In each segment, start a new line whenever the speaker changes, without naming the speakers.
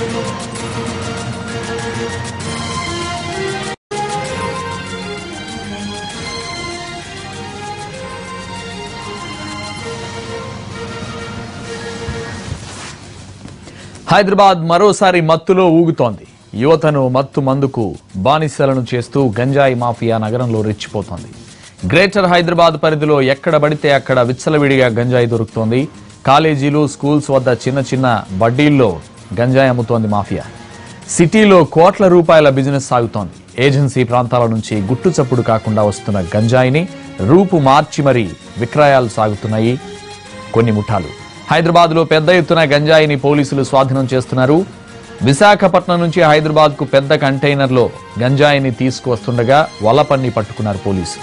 హైదరాబాద్ మరోసారి మత్తులో ఊగుతోంది యువతను మత్తు మందుకు బానిసలను చేస్తూ గంజాయి మాఫియా నగరంలో రెచ్చిపోతోంది గ్రేటర్ హైదరాబాద్ పరిధిలో ఎక్కడ పడితే అక్కడ విచ్చలవిడిగా గంజాయి దొరుకుతోంది కాలేజీలు స్కూల్స్ వద్ద చిన్న చిన్న బడ్డీల్లో గంజాయి అమ్ముతోంది మాఫియా సిటీలో కోట్ల రూపాయల బిజినెస్ సాగుతోంది ఏజెన్సీ ప్రాంతాల నుంచి గుట్టు చప్పుడు కాకుండా వస్తున్న గంజాయిని రూపు మార్చి మరీ విక్రయాలు సాగుతున్నాయి కొన్ని ముఠాలు హైదరాబాద్ లో పెద్ద ఎత్తున గంజాయిని పోలీసులు స్వాధీనం చేస్తున్నారు విశాఖపట్నం నుంచి హైదరాబాద్ కు పెద్ద కంటైనర్లో గంజాయిని తీసుకువస్తుండగా వలపన్ని పట్టుకున్నారు పోలీసులు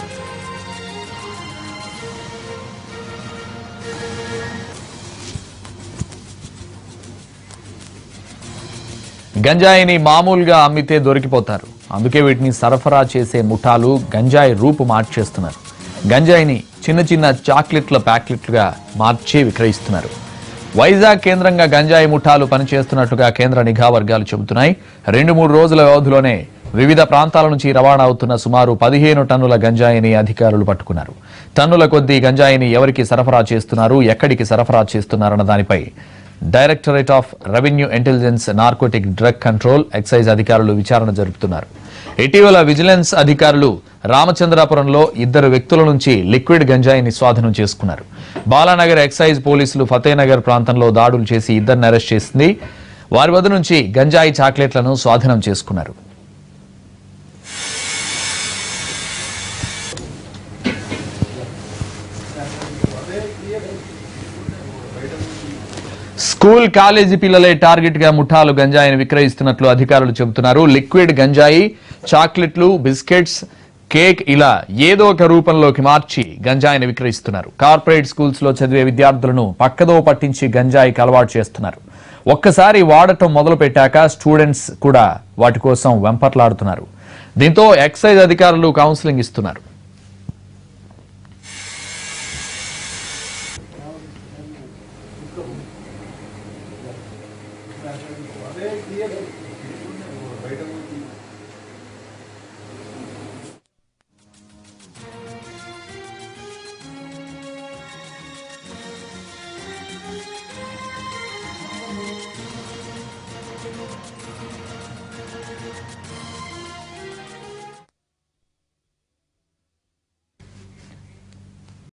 గంజాయిని మామూలుగా అమ్మితే దొరికిపోతారు అందుకే వీటిని సరఫరా చేసే ముఠాలు గంజాయి రూపు మార్చేస్తున్నారు గంజాయిని చిన్న చిన్న చాక్లెట్ల ప్యాకెట్లుగా మార్చి విక్రయిస్తున్నారు వైజాగ్ కేంద్రంగా గంజాయి ముఠాలు పనిచేస్తున్నట్టుగా కేంద్ర నిఘా వర్గాలు చెబుతున్నాయి రెండు మూడు రోజుల వ్యవధిలోనే వివిధ ప్రాంతాల నుంచి రవాణా అవుతున్న సుమారు పదిహేను టన్నుల గంజాయిని అధికారులు పట్టుకున్నారు టన్నుల కొద్దీ గంజాయిని ఎవరికి సరఫరా చేస్తున్నారు ఎక్కడికి సరఫరా చేస్తున్నారన్న దానిపై directorate of revenue intelligence narcotic drug control excise అధికారులు విచారణ జరుపుతున్నారు ఇటీవల విజిలెన్స్ అధికారులు రామచంద్రాపురంలో ఇద్దరు వ్యక్తుల నుంచి లిక్విడ్ గంజాయిని స్వాధీనం చేసుకున్నారు బాలానగర్ ఎక్సైజ్ పోలీసులు ఫతేనగర్ ప్రాంతంలో దాడులు చేసి ఇద్దరిని అరెస్ట్ చేసింది వారి వద్ద నుంచి గంజాయి చాక్లెట్లను స్వాధీనం చేసుకున్నారు స్కూల్ కాలేజీ పిల్లలే టార్గెట్ గా ముఠాలు గంజాయిని విక్రయిస్తున్నట్లు అధికారులు చెబుతున్నారు లిక్విడ్ గంజాయి చాక్లెట్లు బిస్కెట్స్ కేక్ ఇలా ఏదో ఒక రూపంలోకి మార్చి గంజాయిని విక్రయిస్తున్నారు కార్పొరేట్ స్కూల్స్ లో చదివే విద్యార్థులను పక్కదో పట్టించి గంజాయికి అలవాటు చేస్తున్నారు ఒక్కసారి వాడటం మొదలు పెట్టాక స్టూడెంట్స్ కూడా వాటి కోసం వెంపర్లాడుతున్నారు దీంతో ఎక్సైజ్ అధికారులు కౌన్సిలింగ్ ఇస్తున్నారు